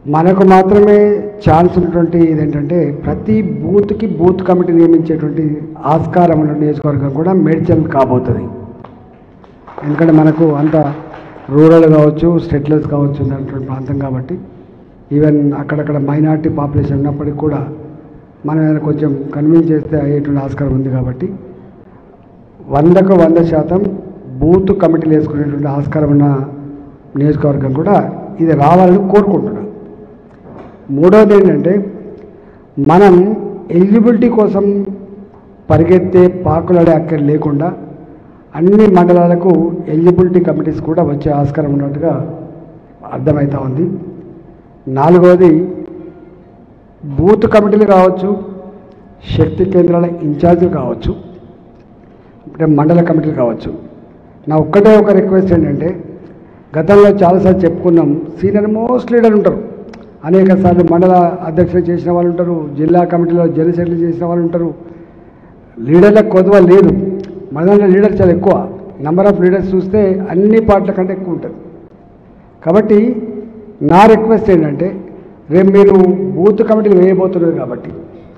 మనకు మాత్రమే ఛాన్స్ ఉన్నటువంటి ఇదేంటంటే ప్రతి బూత్కి బూత్ కమిటీ నియమించేటువంటి ఆస్కారం ఉన్న నియోజకవర్గం కూడా మేడ్చల్ కాబోతుంది ఎందుకంటే మనకు అంత రూరల్ కావచ్చు స్టెట్లెస్ కావచ్చు ఉన్నటువంటి ప్రాంతం కాబట్టి ఈవెన్ అక్కడక్కడ మైనార్టీ పాపులేషన్ ఉన్నప్పటికీ కూడా మనం ఏదైనా కొంచెం కన్విన్స్ చేస్తే అయ్యేటువంటి ఆస్కారం ఉంది కాబట్టి వందకు వంద శాతం బూత్ కమిటీలు వేసుకునేటువంటి ఆస్కారం ఉన్న నియోజకవర్గం కూడా ఇది రావాలని కోరుకుంటున్నాం మూడవది ఏంటంటే మనం ఎలిజిబిలిటీ కోసం పరిగెత్తే పాకులాడే అక్కడ లేకుండా అన్ని మండలాలకు ఎలిజిబిలిటీ కమిటీస్ కూడా వచ్చే ఆస్కారం ఉన్నట్టుగా అర్థమవుతా ఉంది నాలుగవది బూత్ కమిటీలు కావచ్చు శక్తి కేంద్రాల ఇన్ఛార్జీలు కావచ్చు అంటే మండల కమిటీలు కావచ్చు నా ఒక్కటే ఒక రిక్వెస్ట్ ఏంటంటే గతంలో చాలాసార్లు చెప్పుకున్నాం సీనియర్ మోస్ట్ లీడర్ ఉంటారు అనేక సార్లు మండల అధ్యక్షులు చేసిన వాళ్ళు ఉంటారు జిల్లా కమిటీలో జనరల్ సెక్రటరీ చేసిన వాళ్ళు ఉంటారు లీడర్లకు కొదవ లేదు మన దాంట్లో లీడర్ చాలా ఎక్కువ నెంబర్ ఆఫ్ లీడర్స్ చూస్తే అన్ని పార్టీల కంటే ఎక్కువ ఉంటుంది కాబట్టి నా రిక్వెస్ట్ ఏంటంటే రేపు మీరు బూత్ కమిటీలు వేయబోతున్నారు కాబట్టి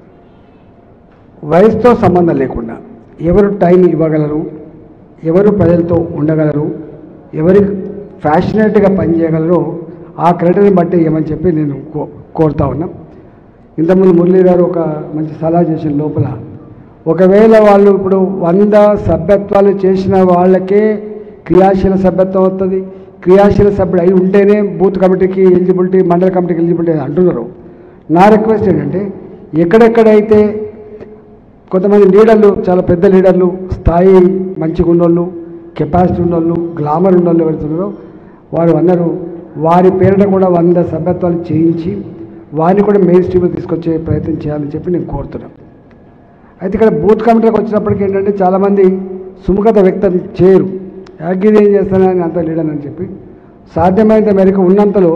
వయసుతో సంబంధం లేకుండా ఎవరు టైం ఇవ్వగలరు ఎవరు ప్రజలతో ఉండగలరు ఎవరి ఫ్యాషనేట్గా పనిచేయగలరో ఆ క్రైటీరియాని బట్టి ఏమని చెప్పి నేను కో కోరుతా ఉన్నా ఇంతకుముందు మురళీ గారు ఒక మంచి సలహా చేసిన లోపల ఒకవేళ వాళ్ళు ఇప్పుడు వంద సభ్యత్వాలు చేసిన వాళ్ళకే క్రియాశీల సభ్యత్వం అవుతుంది క్రియాశీల సభ్యుడు అయి ఉంటేనే బూత్ కమిటీకి ఎలిజిబిలిటీ మండల కమిటీకి ఎలిజిబిలిటీ అంటున్నారు నా రిక్వెస్ట్ ఏంటంటే ఎక్కడెక్కడైతే కొంతమంది లీడర్లు చాలా పెద్ద లీడర్లు స్థాయి మంచిగా ఉన్నోళ్ళు కెపాసిటీ ఉన్నోళ్ళు గ్లామర్ ఉన్నోళ్ళు ఎవరుతున్నారో వారు అన్నారు వారి పేరిట కూడా వంద సభ్యత్వాలు చేయించి వారిని కూడా మెయిన్ స్ట్రీమ్లో తీసుకొచ్చే ప్రయత్నం చేయాలని చెప్పి నేను కోరుతున్నాను అయితే ఇక్కడ బూత్ కమిటీలకు వచ్చినప్పటికీ ఏంటంటే చాలామంది సుముఖత వ్యక్తం చేయరు యాగిది ఏం చేస్తానని అంత లీడర్ అని చెప్పి సాధ్యమైనంత మేరకు ఉన్నంతలో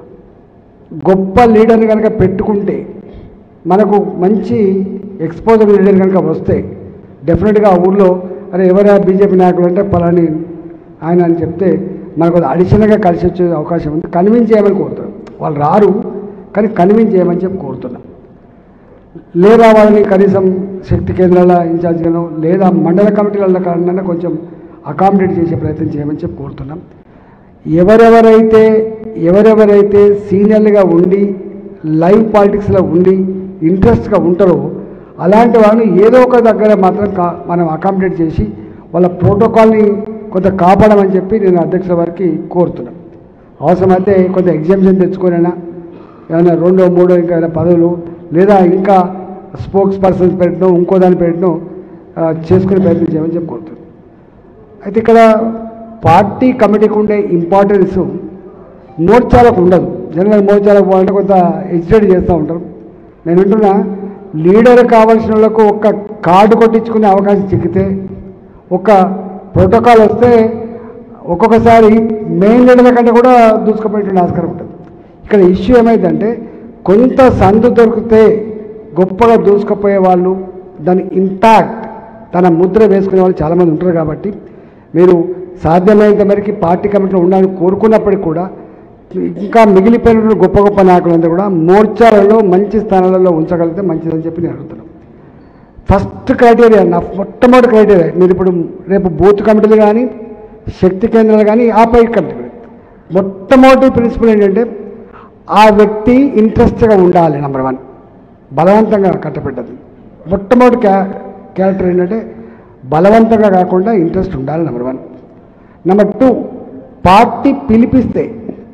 గొప్ప లీడర్ని కనుక పెట్టుకుంటే మనకు మంచి ఎక్స్పోజర్ లీడర్ కనుక వస్తే డెఫినెట్గా ఆ ఊళ్ళో అరే ఎవరా బీజేపీ నాయకులు అంటే పలాని ఆయన అని చెప్తే మనకు అది అడిషనల్గా కలిసి వచ్చే అవకాశం ఉంది కన్విన్స్ చేయమని కోరుతున్నాం వాళ్ళు రారు కానీ కన్విన్స్ చేయమని చెప్పి కోరుతున్నాం లేదా వాళ్ళని కనీసం శక్తి కేంద్రాల ఇన్ఛార్జ్గానో లేదా మండల కమిటీల కన్నా కొంచెం అకామిడేట్ చేసే ప్రయత్నం చేయమని చెప్పి కోరుతున్నాం ఎవరెవరైతే ఎవరెవరైతే సీనియర్లుగా ఉండి లైవ్ పాలిటిక్స్లో ఉండి ఇంట్రెస్ట్గా ఉంటారో అలాంటి వాళ్ళని ఏదో ఒక దగ్గర మాత్రం కా మనం అకామిడేట్ చేసి వాళ్ళ ప్రోటోకాల్ని కొంత కాపాడమని చెప్పి నేను అధ్యక్షుల వారికి కోరుతున్నాను అవసరమైతే కొంత ఎగ్జామ్షన్ తెచ్చుకోనైనా ఏమైనా రెండో మూడో ఇంకా ఏమైనా పదవులు లేదా ఇంకా స్పోక్స్ పర్సన్స్ పెట్టడం ఇంకో దాన్ని పెట్టడం ఆ, చేసుకునే ప్రయత్నం చేయమని చెప్పి కోరుతున్నాను అయితే ఇక్కడ పార్టీ కమిటీకి ఉండే ఇంపార్టెన్స్ మోర్చాలకు ఉండదు జనరల్ మోర్చాలకు పోవాలంటే కొంత ఎగ్జిట్ చేస్తూ ఉంటారు నేను వింటున్నా లీడర్ కావాల్సిన వాళ్ళకు ఒక్క కార్డు కొట్టించుకునే అవకాశం చిక్కితే ఒక ప్రోటోకాల్ వస్తే ఒక్కొక్కసారి మెయిన్ లీడర్ల కంటే కూడా దూసుకుపోయేటువంటి ఆస్కారం ఉంటుంది ఇక్కడ ఇష్యూ ఏమైందంటే కొంత సందు దొరికితే గొప్పగా దూసుకుపోయే వాళ్ళు దాని ఇంపాక్ట్ తన ముద్ర వేసుకునే వాళ్ళు చాలామంది ఉంటారు కాబట్టి మీరు సాధ్యమైనంత మేరకు పార్టీ కమిటీలో ఉండాలని కోరుకున్నప్పటికీ కూడా ఇంకా మిగిలిపోయినటువంటి గొప్ప గొప్ప నాయకులందరూ కూడా మోర్చాలలో మంచి స్థానాలలో ఉంచగలిగితే మంచిదని చెప్పి నేను అడుగుతున్నాను ఫస్ట్ క్రైటీరియా నా మొట్టమొదటి క్రైటీరియా మీరు ఇప్పుడు రేపు బూత్ కమిటీలు కానీ శక్తి కేంద్రాలు కానీ ఆ పై కమిటీలు మొట్టమొదటి ప్రిన్సిపల్ ఏంటంటే ఆ వ్యక్తి ఇంట్రెస్ట్గా ఉండాలి నెంబర్ వన్ బలవంతంగా కట్టబెట్టదు మొట్టమొదటి క్యా క్యారెక్టర్ ఏంటంటే బలవంతంగా కాకుండా ఇంట్రెస్ట్ ఉండాలి number one number two party పిలిపిస్తే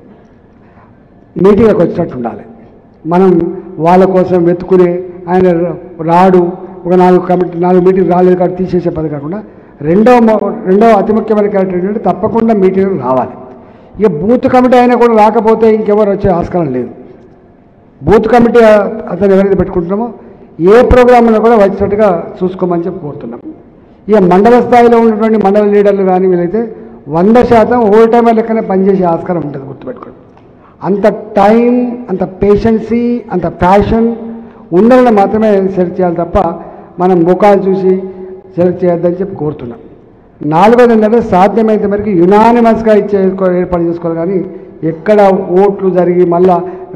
మీటింగ్కి వచ్చినట్టు ఉండాలి మనం వాళ్ళ కోసం వెతుకునే ఆయన రాడు ఒక నాలుగు కమిటీ నాలుగు మీటింగ్ రాలేదు కాబట్టి తీసేసే పది కాకుండా రెండవ మొ- రెండవ అతి ముఖ్యమైన క్యారెక్టర్ ఏంటంటే తప్పకుండా మీటింగ్ రావాలి ఇక బూత్ కమిటీ అయినా కూడా రాకపోతే ఇంకెవరు వచ్చే ఆస్కారం లేదు బూత్ కమిటీ ఆ- అతను ఎవరైతే పెట్టుకుంటున్నామో ఏ ప్రోగ్రాంలో కూడా వచ్చినట్టుగా చూసుకోమని చెప్పి కోరుతున్నాం ఇక మండల స్థాయిలో ఉన్నటువంటి మండల లీడర్లు కానీ వీళ్ళైతే వంద శాతం ఓవర్ టైం లెక్కనే పనిచేసే ఆస్కారం ఉంటుంది గుర్తుపెట్టుకోండి అంత టైం అంత పేషెన్సీ అంత ప్యాషన్ ఉండాలని మాత్రమే సెలెక్ట్ చేయాలి తప్ప మనం ముఖాలు చూసి సెలెక్ట్ చేయొద్దని చెప్పి కోరుతున్నాం నాలుగోది ఏంటంటే సాధ్యమైనంత మేరకు యునానిమస్గా ఇచ్చే ఏర్పాటు చేసుకోవాలి కానీ ఎక్కడ ఓట్లు జరిగి మళ్ళా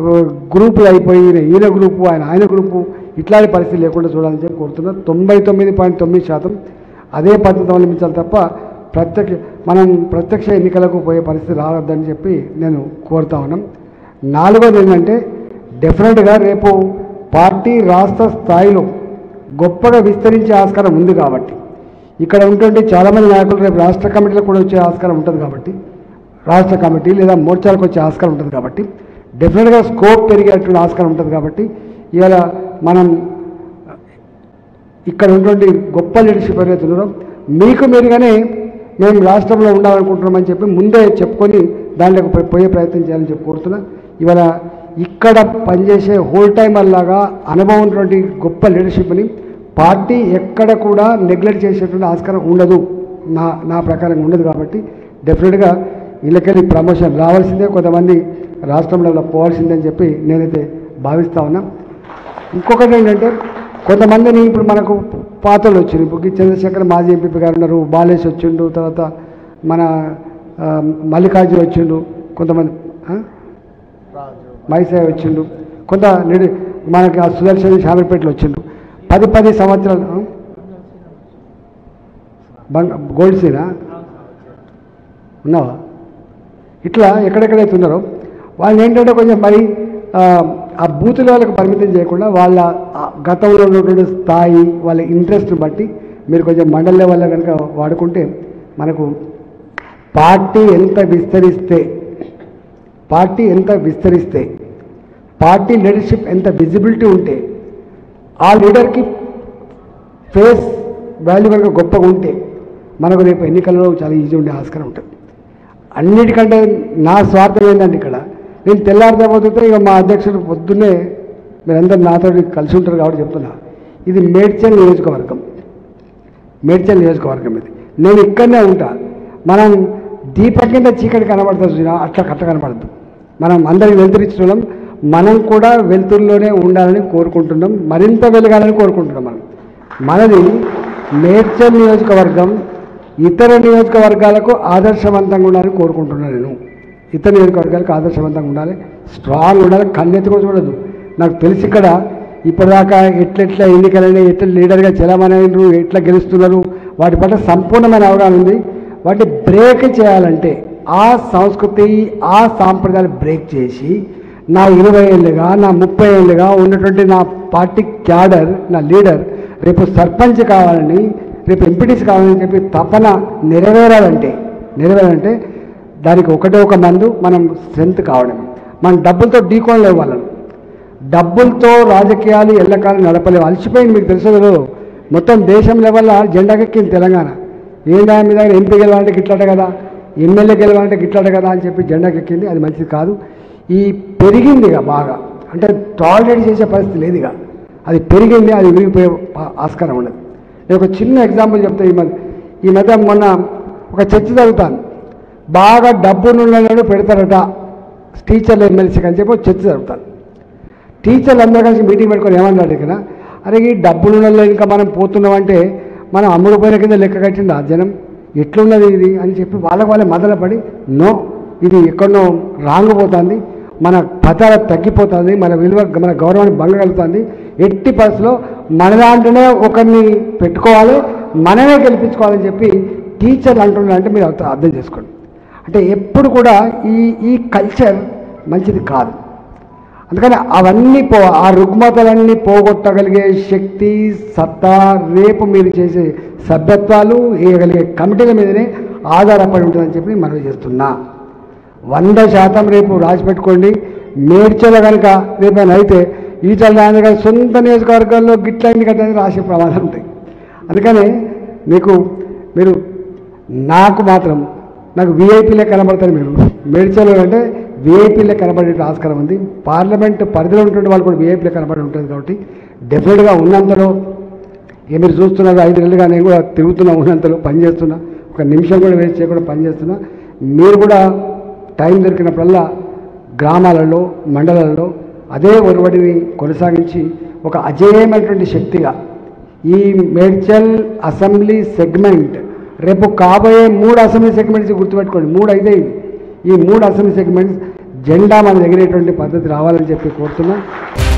గ్రూపులు అయిపోయి ఈయన ఈయన గ్రూపు ఆయన ఆయన గ్రూపు ఇట్లాంటి పరిస్థితి లేకుండా చూడాలని చెప్పి కోరుతున్నా తొంభై తొమ్మిది పాయింట్ తొమ్మిది శాతం అదే పద్ధతి అవలంబించాలి తప్ప ప్రత్యక్ష మనం ప్రత్యక్ష ఎన్నికలకు పోయే పరిస్థితి రావద్దని చెప్పి నేను కోరుతా ఉన్నాం నాలుగోది ఏంటంటే డెఫినెట్గా రేపు పార్టీ రాష్ట్ర స్థాయిలో గొప్పగా విస్తరించే ఆస్కారం ఉంది కాబట్టి ఇక్కడ ఉంటుంటే చాలామంది నాయకులు రేపు రాష్ట్ర కమిటీలకు కూడా వచ్చే ఆస్కారం ఉంటుంది కాబట్టి రాష్ట్ర కమిటీ లేదా మోర్చాలకు వచ్చే ఆస్కారం ఉంటుంది కాబట్టి డెఫినెట్గా స్కోప్ పెరిగేటువంటి ఆస్కారం ఉంటుంది కాబట్టి ఇవాళ మనం ఇక్కడ ఉన్నటువంటి గొప్ప లీడర్షిప్ ఎవరైతే ఉన్నారో మీకు మీరుగానే మేము రాష్ట్రంలో ఉండాలనుకుంటున్నామని చెప్పి ముందే చెప్పుకొని దాంట్లోకి పోయి- పోయే ప్రయత్నం చేయాలని చెప్పి కోరుతున్నా ఇవాళ ఇక్కడ పనిచేసే హోల్ టైమర్ లాగా అనుభవం ఉన్నటువంటి గొప్ప లీడర్షిప్ని పార్టీ ఎక్కడ కూడా నెగ్లెక్ట్ చేసేటువంటి ఆస్కారం ఉండదు నా నా ప్రకారం ఉండదు కాబట్టి డెఫినెట్గా వీళ్ళకెళ్ళి ప్రమోషన్ రావాల్సిందే కొంతమంది రాష్ట్రంలో పోవాల్సిందే అని చెప్పి నేనైతే భావిస్తా ఉన్నా ఇంకొకటి ఏంటంటే కొంతమందిని ఇప్పుడు మనకు పాతలు వచ్చింది ఇప్పుడు ఈ చంద్రశేఖర్ మాజీ ఎంపీ గారు ఉన్నారు బాలేష్ వచ్చిండు తర్వాత మన ఆ, మల్లికార్జున వచ్చిండు కొంతమంది ఆ? మైసాయ్ వచ్చిండు కొంత నిడి మనకి ఆ సుదర్శన్ షామీర్పేటలో వచ్చిండు పది పది సంవత్సరాలు ఆ? బంగ గోల్డ్ సీనా ఉన్నావా ఇట్లా ఎక్కడెక్కడైతే ఉన్నారో వాళ్ళు ఏంటంటే కొంచెం మరి ఆ, ఆ బూత్ లెవెల్కి పరిమితం చేయకుండా వాళ్ళ ఆ గతంలో ఉన్నటువంటి స్థాయి వాళ్ళ ఇంట్రెస్ట్ని బట్టి మీరు కొంచెం మండల లెవెల్లో కనుక వాడుకుంటే మనకు పార్టీ ఎంత విస్తరిస్తే పార్టీ ఎంత విస్తరిస్తే పార్టీ లీడర్షిప్ ఎంత విజిబిలిటీ ఉంటే ఆ లీడర్కి ఫేస్ వాల్యూ కనుక గొప్పగా ఉంటే మనకు రేపు ఎన్నికల్లో చాలా ఈజీ ఉండే ఆస్కారం ఉంటుంది అన్నిటికంటే నా స్వార్థం ఏంటంటే ఇక్కడ నేను తెల్లారితే ఇక మా అధ్యక్షుడు పొద్దున్నే మీరందరూ నాతో కలిసి ఉంటారు కాబట్టి చెప్తున్నా ఇది మేడ్చల్ నియోజకవర్గం మేడ్చల్ నియోజకవర్గం ఇది నేను ఇక్కడనే ఉంటా మనం దీపం కింద చీకటి కనబడుతుంది చూసినా అట్లా కట్ట కనబడద్దు మనం అందరికి వెలుతురిచ్చడం మనం కూడా వెలుతురులోనే ఉండాలని కోరుకుంటున్నాం మరింత వెలగాలని కోరుకుంటున్నాం మనం మనది మేడ్చల్ నియోజకవర్గం ఇతర నియోజకవర్గాలకు ఆదర్శవంతంగా ఉండాలని కోరుకుంటున్నాను నేను ఇతర నియోజకవర్గాలకు ఆదర్శవంతంగా ఉండాలి స్ట్రాంగ్ ఉండాలి కన్నెత్తి కూడా చూడదు నాకు తెలిసి ఇక్కడ ఇప్పటిదాకా ఎట్లెట్లా ఎన్నికలని ఎట్లా లీడర్గా చలమనైనరు ఎట్లా గెలుస్తున్నారు వాటి పట్ల సంపూర్ణమైన అవగాహన ఉంది వాటిని బ్రేక్ చేయాలంటే ఆ సంస్కృతి ఆ సాంప్రదాయాలు బ్రేక్ చేసి నా ఇరవై ఏళ్ళుగా నా ముప్పై ఏళ్ళుగా ఉన్నటువంటి నా పార్టీ క్యాడర్ నా లీడర్ రేపు సర్పంచ్ కావాలని రేపు ఎంపీటీసీ కావాలని చెప్పి తపన నెరవేరాలంటే నెరవేరాలంటే దానికి ఒకటే ఒక మందు మనం స్ట్రెంత్ కావడం మనం డబ్బులతో ఢీకోణలు ఇవ్వాలను డబ్బులతో రాజకీయాలు ఎల్లకాలం నడపలేవు అలసిపోయింది మీకు తెలుసు కదా మొత్తం దేశం లెవెల్లో జెండాకెక్కింది తెలంగాణ ఏందా మీ దగ్గర ఎంపీ గెలవాలంటే గిట్లట కదా ఎమ్మెల్యే గెలవాలంటే గిట్లట కదా అని చెప్పి జెండాకెక్కింది అది మంచిది కాదు ఈ పెరిగింది ఇక బాగా అంటే టాలరేట్ చేసే పరిస్థితి లేదు ఇక అది పెరిగింది అది విరిగిపోయే ఆ- ఆస్కారం ఉండదు నేను ఒక చిన్న ఎగ్జాంపుల్ చెప్తా ఈ మధ్య ఈ మధ్య మొన్న ఒక చర్చ జరుగుతాను బాగా డబ్బునున్నవాడు పెడతారట టీచర్లు ఎమ్మెల్సీకి అని చెప్పి ఒక చర్చ జరుగుతాను టీచర్లు అందరూ కలిసి మీటింగ్ పెట్టుకొని ఏమన్నాడు ఇక్కడ అరే ఈ డబ్బులు ఉన్నలో ఇంకా మనం పోతున్నామంటే మనం అమ్ముడు పోయిన కింద లెక్క కట్టింది ఆ జనం ఎట్లున్నది ఇది అని చెప్పి వాళ్ళకి వాళ్ళే మొదలుపడి నో ఇది ఎక్కడనో రాంగ్ పోతుంది మన పతాల తగ్గిపోతుంది మన విలువ మన గౌరవాన్ని భంగ కలుగుతుంది ఎట్టి పరిస్థితిలో మన దాంట్లోనే ఒకరిని పెట్టుకోవాలి మనమే గెలిపించుకోవాలని చెప్పి టీచర్లు అంటున్నారంటే మీరు అర్థం అర్థం చేసుకోండి అంటే ఎప్పుడు కూడా ఈ ఈ కల్చర్ మంచిది కాదు అందుకని అవన్నీ పో ఆ రుగ్మతలన్నీ పోగొట్టగలిగే శక్తి సత్తా రేపు మీరు చేసే సభ్యత్వాలు వేయగలిగే కమిటీల మీదనే ఆధారపడి ఉంటుందని చెప్పి మనవి చేస్తున్నా వంద శాతం రేపు రాసి పెట్టుకోండి మేడ్చల కనుక రేపైనా అయితే ఈటల నాయన గారి సొంత నియోజకవర్గాల్లో గిట్లయింది గట్ల రాసే ప్రమాదాలు ఉంటాయి అందుకని మీకు మీరు నాకు మాత్రం నాకు విఐపీలే కనబడతారు మీరు మేడ్చల్లో అంటే విఐపీలే కనబడే ఆస్కారం ఉంది పార్లమెంట్ పరిధిలో ఉంటుండే వాళ్ళు కూడా విఐపీలే కనబడి ఉంటుంది కాబట్టి డెఫినెట్గా ఉన్నంతలో ఏ మీరు చూస్తున్నారు ఐదు నెలలుగా నేను కూడా తిరుగుతున్నా ఉన్నంతలో పనిచేస్తున్నా ఒక నిమిషం కూడా వేస్ట్ చేయకుండా పనిచేస్తున్నా మీరు కూడా టైం దొరికినప్పుడల్లా గ్రామాలలో మండలాలలో అదే ఒరవడిని కొనసాగించి ఒక అజేయమైనటువంటి శక్తిగా ఈ మేడ్చల్ అసెంబ్లీ సెగ్మెంట్ రేపు కాబోయే మూడు అసెంబ్లీ సెగ్మెంట్స్ గుర్తుపెట్టుకోండి మూడు అయితే ఇవి ఈ మూడు అసెంబ్లీ సెగ్మెంట్స్ జెండా మన ఎగిరేటువంటి పద్ధతి రావాలని చెప్పి కోరుతున్నా